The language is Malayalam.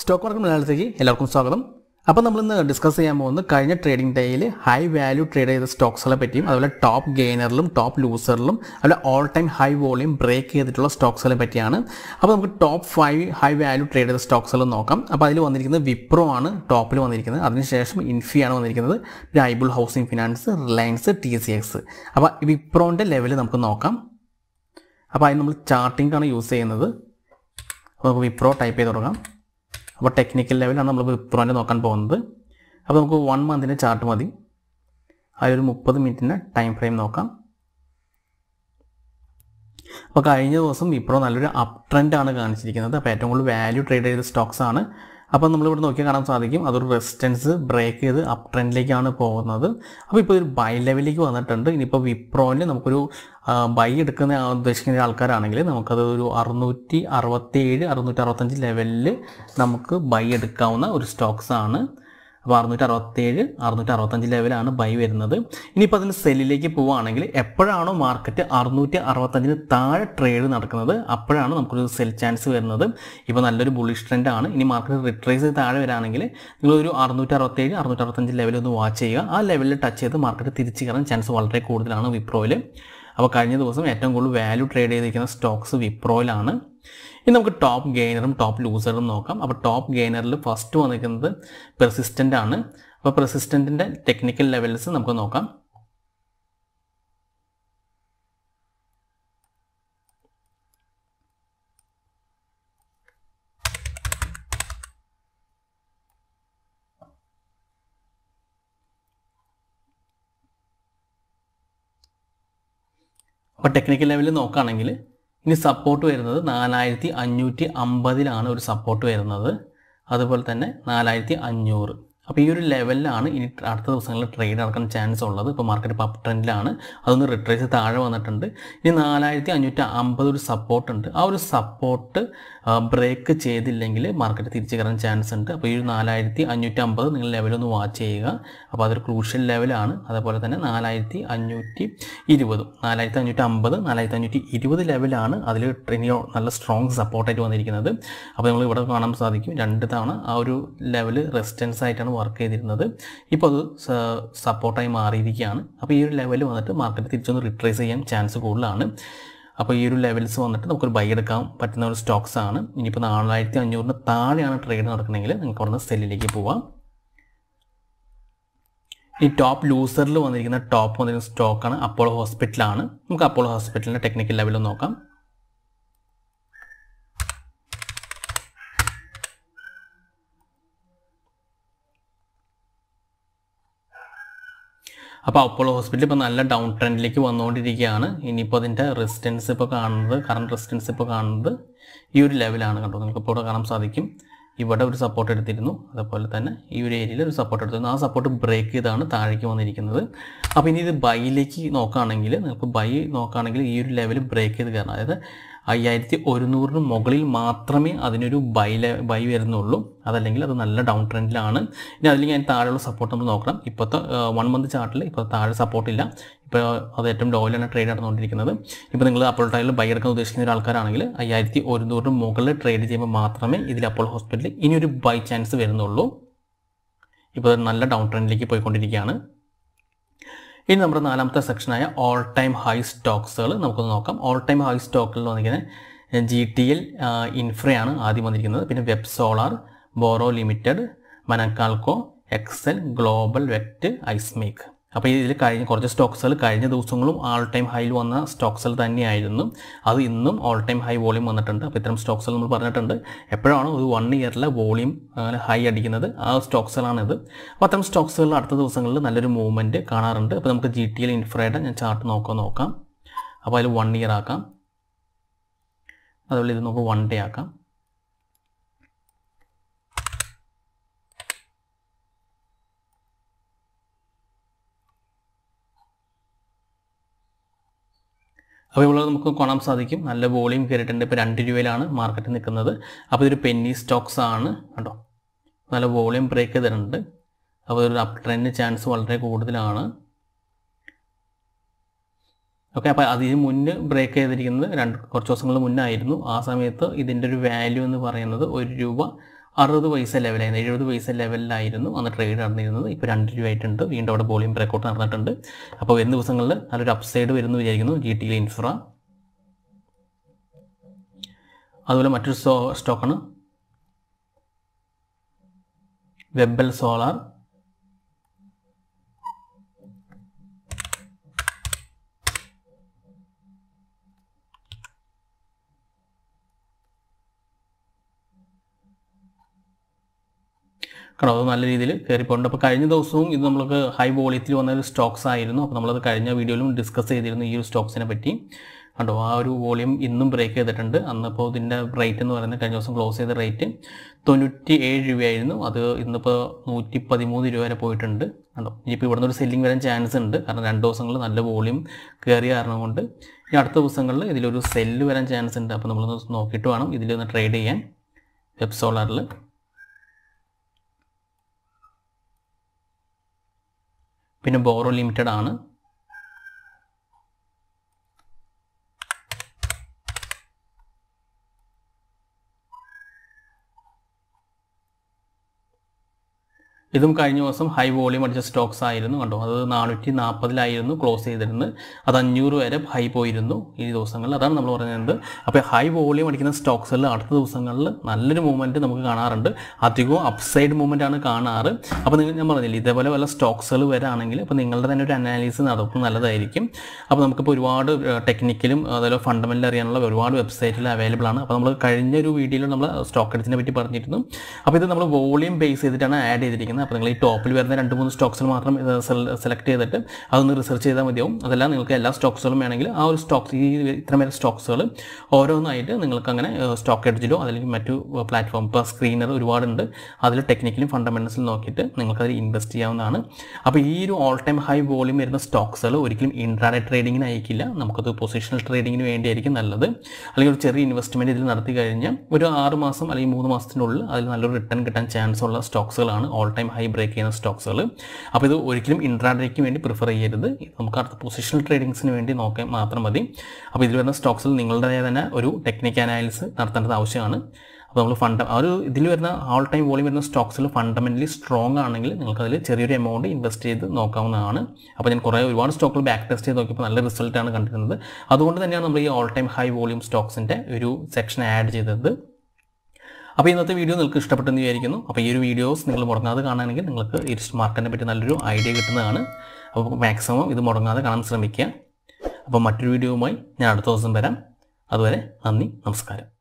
സ്റ്റോക്ക് മാർക്കറ്റ് മലയാളത്തിലേക്ക് എല്ലാവർക്കും സ്വാഗതം അപ്പോൾ നമ്മളിന്ന് ഡിസ്കസ് ചെയ്യാൻ പോകുന്നത് കഴിഞ്ഞ ട്രേഡിംഗ് ഡേയിൽ ഹൈ വാല്യൂ ട്രേഡ് ചെയ്ത സ്റ്റോക്സുകളെ പറ്റിയും അതുപോലെ ടോപ്പ് ഗെയിനറിലും ടോപ്പ് ലൂസറിലും അതുപോലെ all time high volume break ചെയ്തിട്ടുള്ള സ്റ്റോക്സുകളെ പറ്റിയാണ് അപ്പോൾ നമുക്ക് top five high value trade ചെയ്ത സ്റ്റോക്സുകൾ നോക്കാം അപ്പോൾ അതിൽ വന്നിരിക്കുന്നത് വിപ്രോ ആണ് ടോപ്പിൽ വന്നിരിക്കുന്നത് അതിനുശേഷം ഇൻഫിയാണ് വന്നിരിക്കുന്നത് പിന്നെ ഐബിൾ housing finance Reliance T C X അപ്പോൾ വിപ്രോൻ്റെ ലെവൽ നമുക്ക് നോക്കാം അപ്പോൾ അതിന് നമ്മൾ ചാർട്ടിംഗ് ആണ് യൂസ് ചെയ്യുന്നത് അപ്പോൾ നമുക്ക് വിപ്രോ ടൈപ്പ് ചെയ്ത് തുടങ്ങാം അപ്പോൾ ടെക്നിക്കൽ ലെവലാണ് നമ്മൾ വിപ്രോൻ്റെ നോക്കാൻ പോകുന്നത് അപ്പോൾ നമുക്ക് വൺ മന്തിൻ്റെ ചാർട്ട് മതി അതിലൊരു മുപ്പത് മിനിറ്റിൻ്റെ ടൈം ഫ്രെയിം നോക്കാം അപ്പോൾ കഴിഞ്ഞ ദിവസം വിപ്രോ നല്ലൊരു അപ് ട്രെൻഡാണ് കാണിച്ചിരിക്കുന്നത് അപ്പോൾ ഏറ്റവും കൂടുതൽ വാല്യൂ ട്രേഡ് ചെയ്ത സ്റ്റോക്സ് ആണ് അപ്പോൾ നമ്മളിവിടെ നോക്കി കാണാൻ സാധിക്കും അതൊരു റെസിസ്റ്റൻസ് ബ്രേക്ക് ചെയ്ത് അപ് ട്രെൻഡിലേക്കാണ് പോകുന്നത് അപ്പോൾ ഇപ്പോൾ ഒരു ബൈ ലെവലിലേക്ക് വന്നിട്ടുണ്ട് ഇനിയിപ്പോൾ വിപ്രോയിൽ നമുക്കൊരു ബൈ എടുക്കുന്ന ഉദ്ദേശിക്കുന്ന ആൾക്കാരാണെങ്കിൽ നമുക്കത് ഒരു അറുന്നൂറ്റി അറുപത്തി ഏഴ് അറുന്നൂറ്റി അറുപത്തഞ്ച് ലെവലിൽ നമുക്ക് ബൈ എടുക്കാവുന്ന ഒരു സ്റ്റോക്സ് ആണ് അപ്പോൾ അറുന്നൂറ്റി അറുപത്തേഴ് അറുന്നൂറ്റി അറുപത്തഞ്ച് ലെവലാണ് ബൈ വരുന്നത് ഇനിയിപ്പോൾ അതിന് സെല്ലിലേക്ക് പോവുകയാണെങ്കിൽ എപ്പോഴാണോ മാർക്കറ്റ് അറുന്നൂറ്റി അറുപത്തഞ്ചിന് താഴെ ട്രേഡ് നടക്കുന്നത് അപ്പോഴാണ് നമുക്കൊരു സെൽ ചാൻസ് വരുന്നത് ഇപ്പോൾ നല്ലൊരു ബുള്ളിഷ് ട്രെൻഡ് ആണ് ഇനി മാർക്കറ്റ് റിട്രേസ് ചെയ്ത് താഴെ വരാണെങ്കിൽ നിങ്ങളൊരു അറുന്നൂറ്റി അറുപത്തേഴ് അറുന്നൂറ്റി അറുപത്തഞ്ച് ലെവൽ ഒന്ന് വാച്ച് ചെയ്യുക ആ ലെവലിൽ ടച്ച് ചെയ്ത് മാർക്കറ്റ് തിരിച്ചു കയറാൻ ചാൻസ് വളരെ കൂടുതലാണ് വിപ്രോയിൽ അപ്പോൾ കഴിഞ്ഞ ദിവസം ഏറ്റവും കൂടുതൽ വാല്യൂ ട്രേഡ് ചെയ്തിരിക്കുന്ന സ്റ്റോക്സ് വിപ്രോയിലാണ് ഇനി നമുക്ക് ടോപ്പ് ഗെയിനറും ടോപ്പ് ലൂസറും നോക്കാം അപ്പോൾ ടോപ്പ് ഗെയിനറിൽ ഫസ്റ്റ് വന്നിരിക്കുന്നത് പെർസിസ്റ്റൻ്റ് ആണ് അപ്പോൾ പെർസിസ്റ്റൻറ്റിൻ്റെ ടെക്നിക്കൽ ലെവൽസ് നമുക്ക് നോക്കാം അപ്പോൾ ടെക്നിക്കൽ ലെവലിൽ നോക്കുകയാണെങ്കിൽ ഇനി സപ്പോർട്ട് വരുന്നത് നാലായിരത്തി അഞ്ഞൂറ്റി അമ്പതിലാണ് ഒരു സപ്പോർട്ട് വരുന്നത് അതുപോലെ തന്നെ നാലായിരത്തി അഞ്ഞൂറ് അപ്പോൾ ഈ ഒരു ലെവലിലാണ് ഇനി അടുത്ത ദിവസങ്ങളിൽ ട്രേഡ് നടക്കാൻ ചാൻസ് ഉള്ളത് ഇപ്പോൾ മാർക്കറ്റ് ഇപ്പോൾ അപ്പ് ട്രെൻഡിലാണ് അതൊന്ന് റിട്രേസ് താഴെ വന്നിട്ടുണ്ട് ഇനി നാലായിരത്തി അഞ്ഞൂറ്റി അമ്പത് ഒരു സപ്പോർട്ട് ഉണ്ട് ആ ഒരു സപ്പോർട്ട് ബ്രേക്ക് ചെയ്തില്ലെങ്കിൽ മാർക്കറ്റ് തിരിച്ചു കയറാൻ ചാൻസ് ഉണ്ട് അപ്പോൾ ഈ ഒരു നാലായിരത്തി അഞ്ഞൂറ്റി അമ്പത് നിങ്ങൾ ലെവലൊന്ന് വാച്ച് ചെയ്യുക അപ്പോൾ അതൊരു ക്രൂഷ്യൽ ലെവലാണ് അതേപോലെ തന്നെ നാലായിരത്തി അഞ്ഞൂറ്റി ഇരുപതും നാലായിരത്തി അഞ്ഞൂറ്റി അമ്പത് നാലായിരത്തി അഞ്ഞൂറ്റി ഇരുപത് ലെവലാണ് അതിൽ ഇനി നല്ല സ്ട്രോങ് സപ്പോർട്ടായിട്ട് വന്നിരിക്കുന്നത് അപ്പോൾ നിങ്ങൾ ഇവിടെ കാണാൻ സാധിക്കും രണ്ട് തവണ ആ ഒരു ലെവൽ റെസിസ്റ്റൻസ് ആയിട്ടാണ് വർക്ക് ചെയ്തിരുന്നത് ഇപ്പോൾ അത് സപ്പോർട്ടായി മാറിയിരിക്കുകയാണ് അപ്പോൾ ഈ ഒരു ലെവൽ വന്നിട്ട് മാർക്കറ്റ് തിരിച്ചൊന്ന് റിട്രേസ് ചെയ്യാൻ ചാൻസ് കൂടുതലാണ് അപ്പോൾ ഈ ഒരു ലെവൽസ് വന്നിട്ട് നമുക്കൊരു ബൈ എടുക്കാൻ പറ്റുന്ന ഒരു സ്റ്റോക്സ് ആണ് ഇനിയിപ്പോൾ നാലായിരത്തി അഞ്ഞൂറിന് താഴെയാണ് ട്രേഡ് നടക്കണമെങ്കിൽ നിങ്ങൾക്ക് അവിടെ നിന്ന് സെല്ലിലേക്ക് പോവാം ഈ ടോപ്പ് ലൂസറിൽ വന്നിരിക്കുന്ന ടോപ്പ് വന്നിരിക്കുന്ന സ്റ്റോക്കാണ് അപ്പോളോ ഹോസ്പിറ്റലാണ് നമുക്ക് അപ്പോളോ ഹോസ്പിറ്റലിൻ്റെ ടെക്നിക്കൽ ലെവൽ നോക്കാം അപ്പോൾ അപ്പോളോ ഹോസ്പിറ്റൽ ഇപ്പോൾ നല്ല ഡൗൺ ട്രെൻഡിലേക്ക് വന്നുകൊണ്ടിരിക്കുകയാണ് ഇനിയിപ്പോൾ അതിൻ്റെ റെസിസ്റ്റൻസ് ഇപ്പോൾ കാണുന്നത് കറണ്ട് റെസിസ്റ്റൻസ് ഇപ്പോൾ കാണുന്നത് ഈ ഒരു ലെവലാണ് കണ്ടോ നിങ്ങൾക്ക് ഇപ്പോൾ ഇവിടെ കാണാൻ സാധിക്കും ഇവിടെ ഒരു സപ്പോർട്ട് എടുത്തിരുന്നു അതുപോലെ തന്നെ ഈ ഒരു ഏരിയയിൽ ഒരു സപ്പോർട്ട് എടുത്തിരുന്നു ആ സപ്പോർട്ട് ബ്രേക്ക് ചെയ്താണ് താഴേക്ക് വന്നിരിക്കുന്നത് അപ്പോൾ ഇനി ഇത് ബൈയിലേക്ക് നോക്കുകയാണെങ്കിൽ നിങ്ങൾക്ക് ബൈ നോക്കുകയാണെങ്കിൽ ഈ ഒരു ലെവൽ ബ്രേക്ക് ചെയ്ത് കയറണം അതായത് അയ്യായിരത്തി ഒരുന്നൂറിന് മുകളിൽ മാത്രമേ അതിനൊരു ബൈ ലെ ബൈ വരുന്നുള്ളൂ അതല്ലെങ്കിൽ അത് നല്ല ഡൗൺ ട്രെൻഡിലാണ് ഇനി അതിലേക്ക് ഞാൻ താഴെയുള്ള സപ്പോർട്ട് നമ്മൾ നോക്കണം ഇപ്പോഴത്തെ വൺ മന്ത് ചാർട്ടിൽ ഇപ്പോൾ താഴെ സപ്പോർട്ടില്ല ഇപ്പോൾ അത് ഏറ്റവും ലോയിലാണ് ട്രേഡ് നടന്നുകൊണ്ടിരിക്കുന്നത് ഇപ്പോൾ നിങ്ങൾ അപ്പോൾ ടൈമിൽ ബൈ എടുക്കാൻ ഉദ്ദേശിക്കുന്ന ഒരു ആൾക്കാരാണെങ്കിൽ അയ്യായിരത്തി ഒരുന്നൂറിന് മുകളിൽ ട്രേഡ് ചെയ്യുമ്പോൾ മാത്രമേ ഇതിൽ അപ്പോൾ ഹോസ്പിറ്റലിൽ ഇനിയൊരു ബൈ ചാൻസ് വരുന്നുള്ളൂ ഇപ്പോൾ നല്ല ഡൗൺ ട്രെൻഡിലേക്ക് പോയിക്കൊണ്ടിരിക്കുകയാണ് ഇനി നമ്മുടെ നാലാമത്തെ സെക്ഷനായ ഓൾ ടൈം ഹൈ സ്റ്റോക്സുകൾ നമുക്കൊന്ന് നോക്കാം ഓൾ ടൈം ഹൈ സ്റ്റോക്കിൽ വന്നിരിക്കുന്നത് ജി ടി എൽ ഇൻഫ്രയാണ് ആദ്യം വന്നിരിക്കുന്നത് പിന്നെ വെബ് സോളാർ ബോറോ ലിമിറ്റഡ് മനക്കാൽക്കോ എക്സൽ ഗ്ലോബൽ വെക്റ്റ് ഐസ്മേക്ക് അപ്പോൾ ഇതിൽ കഴിഞ്ഞ കുറച്ച് സ്റ്റോക്സുകൾ കഴിഞ്ഞ ദിവസങ്ങളും ആൾ ടൈം ഹൈയിൽ വന്ന സ്റ്റോക്സുകൾ തന്നെയായിരുന്നു അത് ഇന്നും ഓൾ ടൈം ഹൈ വോളിയം വന്നിട്ടുണ്ട് അപ്പോൾ ഇത്തരം സ്റ്റോക്സുകൾ നമ്മൾ പറഞ്ഞിട്ടുണ്ട് എപ്പോഴാണ് ഒരു വൺ ഇയറിലെ വോളിയം അങ്ങനെ ഹൈ അടിക്കുന്നത് ആ സ്റ്റോക്സുകളാണിത് അപ്പോൾ അത്തരം സ്റ്റോക്സുകളിൽ അടുത്ത ദിവസങ്ങളിൽ നല്ലൊരു മൂവ്മെൻറ്റ് കാണാറുണ്ട് അപ്പോൾ നമുക്ക് ജി ടി എൽ ഇൻഫ്രയുടെ ഞാൻ ചാർട്ട് നോക്കാൻ നോക്കാം അപ്പോൾ അതിൽ വൺ ഇയർ ആക്കാം അതുപോലെ ഇത് നമുക്ക് വൺ ഡേ ആക്കാം അപ്പോൾ ഇവിടെ നമുക്ക് കാണാൻ സാധിക്കും നല്ല വോളിയം കയറിയിട്ടുണ്ട് ഇപ്പോൾ രണ്ട് രൂപയിലാണ് മാർക്കറ്റ് നിൽക്കുന്നത് അപ്പോൾ ഇതൊരു പെന്നി സ്റ്റോക്സ് ആണ് കേട്ടോ നല്ല വോളിയം ബ്രേക്ക് ചെയ്തിട്ടുണ്ട് അപ്പോൾ ഒരു അപ് ട്രെൻഡ് ചാൻസ് വളരെ കൂടുതലാണ് ഓക്കെ അപ്പോൾ അതിന് മുന്നേ ബ്രേക്ക് ചെയ്തിരിക്കുന്നത് രണ്ട് കുറച്ച് ദിവസങ്ങൾ മുന്നായിരുന്നു ആ സമയത്ത് ഇതിൻ്റെ ഒരു വാല്യൂ എന്ന് പറയുന്നത് ഒരു രൂപ അറുപത് പൈസ ലെവലായിരുന്നു എഴുപത് പൈസ ലെവലിലായിരുന്നു അന്ന് ട്രേഡ് നടന്നിരുന്നത് ഇപ്പോൾ രണ്ട് രൂപ ആയിട്ടുണ്ട് വീണ്ടും അവിടെ വോളിയം ബ്രേക്കൗട്ട് നടന്നിട്ടുണ്ട് അപ്പോൾ വരുന്ന ദിവസങ്ങളിൽ നല്ലൊരു അപ്സൈഡ് വരുന്നു വിചാരിക്കുന്നു ജി ടി ഇൻഫ്ര അതുപോലെ മറ്റൊരു സ്റ്റോ സ്റ്റോക്കാണ് വെബൽ സോളാർ കാരണം അത് നല്ല രീതിയിൽ കയറിപ്പോയിട്ടുണ്ട് അപ്പോൾ കഴിഞ്ഞ ദിവസവും ഇത് നമ്മൾക്ക് ഹൈ വോളിയത്തിൽ വന്ന ഒരു സ്റ്റോക്സ് ആയിരുന്നു അപ്പോൾ നമ്മളത് കഴിഞ്ഞ വീഡിയോയിലും ഡിസ്കസ് ചെയ്തിരുന്നു ഈ ഒരു സ്റ്റോക്സിനെ പറ്റി കണ്ടോ ആ ഒരു വോളിയം ഇന്നും ബ്രേക്ക് ചെയ്തിട്ടുണ്ട് അന്നിപ്പോൾ ഇതിൻ്റെ റേറ്റ് എന്ന് പറയുന്നത് കഴിഞ്ഞ ദിവസം ക്ലോസ് ചെയ്ത റേറ്റ് തൊണ്ണൂറ്റി ഏഴ് രൂപയായിരുന്നു അത് ഇന്നിപ്പോൾ നൂറ്റി പതിമൂന്ന് രൂപ വരെ പോയിട്ടുണ്ട് കണ്ടോ ഇനിയിപ്പോൾ ഇവിടുന്ന് ഒരു സെല്ലിംഗ് വരാൻ ചാൻസ് ഉണ്ട് കാരണം രണ്ട് ദിവസങ്ങളിൽ നല്ല വോളിയം കയറിയ കാരണം കൊണ്ട് ഇനി അടുത്ത ദിവസങ്ങളിൽ ഇതിലൊരു സെല്ല് വരാൻ ചാൻസ് ഉണ്ട് അപ്പോൾ നമ്മളൊന്ന് നോക്കിയിട്ട് വേണം ഇതിലൊന്ന് ട്രേഡ് ചെയ്യാൻ വെബ് സോളാറിൽ പിന്നെ ബോറോ ലിമിറ്റഡ് ആണ് ഇതും കഴിഞ്ഞ ദിവസം ഹൈ വോളിയം അടിച്ച സ്റ്റോക്സ് ആയിരുന്നു കണ്ടോ അത് നാനൂറ്റി നാൽപ്പതിലായിരുന്നു ക്ലോസ് ചെയ്തിരുന്നത് അത് അഞ്ഞൂറ് വരെ ഹൈ പോയിരുന്നു ഈ ദിവസങ്ങളിൽ അതാണ് നമ്മൾ പറയുന്നത് അപ്പോൾ ഹൈ വോളിയം അടിക്കുന്ന സ്റ്റോക്സിൽ അടുത്ത ദിവസങ്ങളിൽ നല്ലൊരു മൂവ്മെൻറ്റ് നമുക്ക് കാണാറുണ്ട് അധികവും അപ്സൈഡ് മൂവ്മെൻ്റ് ആണ് കാണാറ് അപ്പോൾ നിങ്ങൾ ഞാൻ പറഞ്ഞില്ല ഇതേപോലെ വല്ല സ്റ്റോക്സുകൾ വരാണെങ്കിൽ അപ്പോൾ നിങ്ങളുടെ തന്നെ ഒരു അനാലിസിസ് നടത്തുന്നത് നല്ലതായിരിക്കും അപ്പോൾ നമുക്കിപ്പോൾ ഒരുപാട് ടെക്നിക്കലും അതുപോലെ ഫണ്ടമെൻ്റൽ അറിയാനുള്ള ഒരുപാട് വെബ്സൈറ്റിൽ അവൈലബിൾ ആണ് അപ്പോൾ നമ്മൾ കഴിഞ്ഞ ഒരു വീഡിയോയിൽ നമ്മൾ സ്റ്റോക്ക് എഡ്ജിനെ പറ്റി പറഞ്ഞിരുന്നു അപ്പോൾ ഇത് നമ്മൾ വോളിയം ബേസ് ചെയ്തിട്ടാണ് ആഡ് ചെയ്തിരിക്കുന്നത് അപ്പോൾ നിങ്ങൾ ഈ ടോപ്പിൽ വരുന്ന രണ്ട് മൂന്ന് സ്റ്റോക്സിൽ മാത്രം സെലക്ട് ചെയ്തിട്ട് അതൊന്ന് റിസർച്ച് ചെയ്താൽ മതിയാവും അതല്ല നിങ്ങൾക്ക് എല്ലാ സ്റ്റോക്സുകളും വേണമെങ്കിൽ ആ ഒരു സ്റ്റോക്സ് ഈ ഇത്രമേൽ സ്റ്റോക്സുകൾ ഓരോന്നായിട്ട് നിങ്ങൾക്ക് അങ്ങനെ സ്റ്റോക്ക് എഡ്ജിലോ അല്ലെങ്കിൽ മറ്റു പ്ലാറ്റ്ഫോം ഇപ്പോൾ സ്ക്രീനർ ഒരുപാടുണ്ട് അതിൽ ടെക്നിക്കലും ഫണ്ടമെൻറ്റൽസിലും നോക്കിയിട്ട് നിങ്ങൾക്ക് അതിൽ ഇൻവെസ്റ്റ് ചെയ്യാവുന്നതാണ് അപ്പോൾ ഈ ഒരു ഓൾ ടൈം ഹൈ വോളിയം വരുന്ന സ്റ്റോക്സുകൾ ഒരിക്കലും ഇൻട്രാഡേ ട്രേഡിങ്ങിന് അയക്കില്ല നമുക്കത് പൊസിഷണൽ ട്രേഡിങ്ങിന് വേണ്ടിയായിരിക്കും നല്ലത് അല്ലെങ്കിൽ ഒരു ചെറിയ ഇൻവെസ്റ്റ്മെൻറ്റ് ഇതിൽ നടത്തി കഴിഞ്ഞാൽ ഒരു ആറ് മാസം അല്ലെങ്കിൽ മൂന്ന് മാസത്തിനുള്ളിൽ അതിൽ നല്ലൊരു റിട്ടേൺ കിട്ടാൻ ചാൻസ് ഉള്ള സ്റ്റോക്സുകളാണ് ഓൾ ടൈം ഹൈ ബ്രേക്ക് ചെയ്യുന്ന സ്റ്റോക്സുകൾ അപ്പോൾ ഇത് ഒരിക്കലും ഇൻട്രാഡേക്ക് വേണ്ടി പ്രിഫർ ചെയ്യരുത് ഇത് നമുക്ക് അടുത്ത പൊസിഷണൽ ട്രേഡിങ്സിന് വേണ്ടി നോക്കാൻ മാത്രം മതി അപ്പോൾ ഇതിൽ വരുന്ന സ്റ്റോക്സിൽ നിങ്ങളുടേതായ തന്നെ ഒരു ടെക്നിക്കൽ അനാലിസിസ് നടത്തേണ്ടത് ആവശ്യമാണ് അപ്പോൾ നമ്മൾ ഫണ്ട ആ ഒരു ഇതിൽ വരുന്ന ഓൾ ടൈം വോളിയം വരുന്ന സ്റ്റോക്സിൽ ഫണ്ടമെൻ്റലി സ്ട്രോങ് ആണെങ്കിൽ നിങ്ങൾക്ക് അതിൽ ചെറിയൊരു എമൗണ്ട് ഇൻവെസ്റ്റ് ചെയ്ത് നോക്കാവുന്നതാണ് അപ്പോൾ ഞാൻ കുറേ ഒരുപാട് സ്റ്റോക്കുകൾ ബാക്ക് ടെസ്റ്റ് ചെയ്ത് നോക്കിയപ്പോൾ നല്ല റിസൾട്ടാണ് കണ്ടിരുന്നത് അതുകൊണ്ട് തന്നെയാണ് നമ്മൾ ഈ ഓൾ ടൈം ഹൈ വോളിയം സ്റ്റോക്സിൻ്റെ ഒരു സെക്ഷൻ ആഡ് ചെയ്തത് അപ്പോൾ ഇന്നത്തെ വീഡിയോ നിങ്ങൾക്ക് ഇഷ്ടപ്പെട്ടെന്ന് വിചാരിക്കുന്നു അപ്പോൾ ഈ ഒരു വീഡിയോസ് നിങ്ങൾ മുടങ്ങാതെ കാണുകയാണെങ്കിൽ നിങ്ങൾക്ക് ഈ മാർക്കറ്റിനെ പറ്റി നല്ലൊരു ഐഡിയ കിട്ടുന്നതാണ് അപ്പോൾ മാക്സിമം ഇത് മുടങ്ങാതെ കാണാൻ ശ്രമിക്കുക അപ്പോൾ മറ്റൊരു വീഡിയോവുമായി ഞാൻ അടുത്ത ദിവസം വരാം അതുവരെ നന്ദി നമസ്കാരം